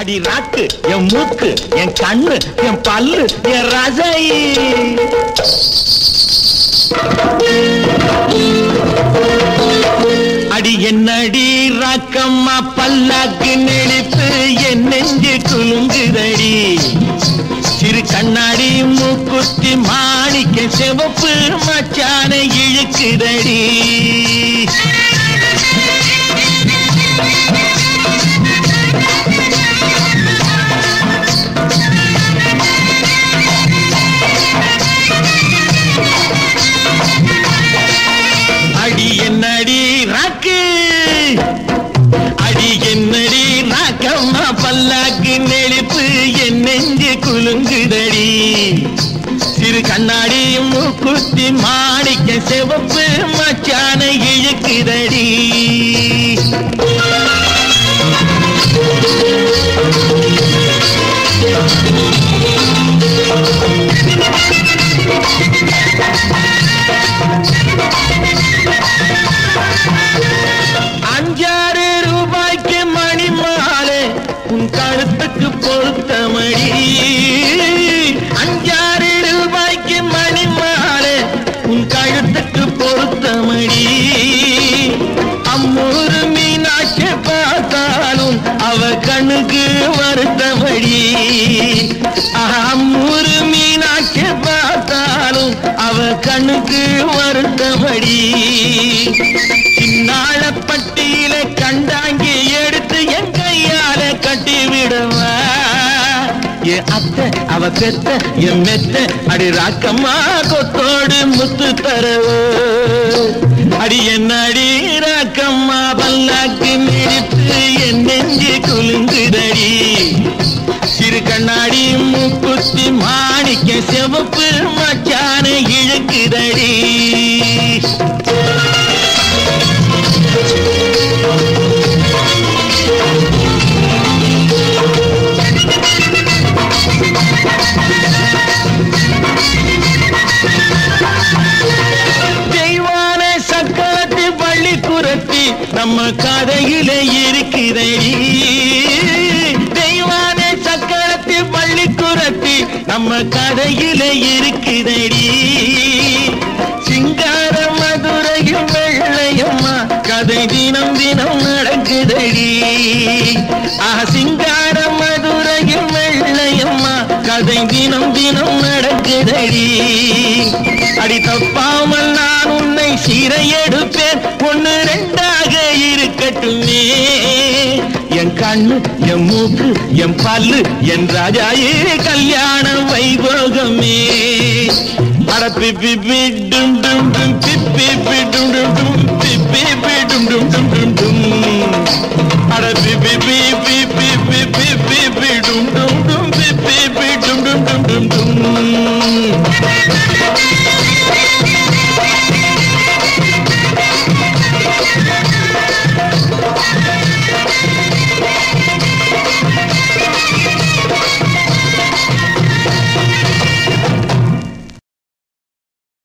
அடி ராக்கு என் மூக்கு என் கண்ணு என் பல்லு என் ரசை அடி என்னடி ராக்கம்மா பல்லாக்கு நெளிப்பு என் நெஞ்சு குலுங்குதடி சிறு கண்ணாடி மூக்குத்தி மாணிக்க சிவப்பு மச்சான இழுக்குதடி அடி என்னடி ராக்கு அடி என்னடி ராக்கம்மா பல்லாக்கு நெளிப்பு என் நெஞ்சு குலுங்குதடி சிறு கண்ணாடி மூக்குத்தி மாணிக்க சிவப்பு மச்சான இழுக்குதடி அஞ்சாறு ரூபாய்க்கு மணி மாலை உன் கழுத்துக்கு பொருத்தமடி அஞ்சாறு ரூபாய்க்கு மணி மாலை உன் கழுத்துக்கு பொருத்தமடி அம்மூரு மீனாட்சி பார்த்தாலும் அவ கண்ணுக்கு வருத்தமடி அம்மூரு மீனாட்சி பார்த்தாலும் அவ கண்ணுக்கு வருத்தமடி சின்னாள பட்டியில கண்டாங்கி எடுத்து என் கையால கட்டி விடுவா என் அத்தை அவ பெத்த என் மெத்த அடி ராக்கம்மா கொத்தோடு முத்து தரவோ அடி என்ன அடி ராக்கம்மா பல்லாக்கு நிறுத்து என் நெஞ்சு குலுங்குதடி சிறு கண்ணாடி மூக்குத்தி மாணிக்க சிவப்பு மச்சான இழுக்குதடி தெய்வான சக்கரத்து பள்ளி குரத்தி நம்ம கதையில இருக்கிறடி தெய்வான சக்கரத்து பள்ளி குரத்தி நம்ம கதையில இருக்கிறடி சிங்கார மதுரையும் வெள்ளையம்மா கதை தினம் தினம் நடக்குதடி ஆ சிங்கார மதுரையும் வெள்ளையம்மா கதை தினம் தினம் நடக்குதடி அடி தப்பாமல் நான் உன்னை சீரை எடுப்பேன் ஒன்னு ரெண்டாக இருக்கட்டுமே என் கண்ணு என் மூக்கு என் பல்லு என் ராஜாயே கல்யாண வைபோகமே அட பிப்பி டும் டும் டும் பிப்பி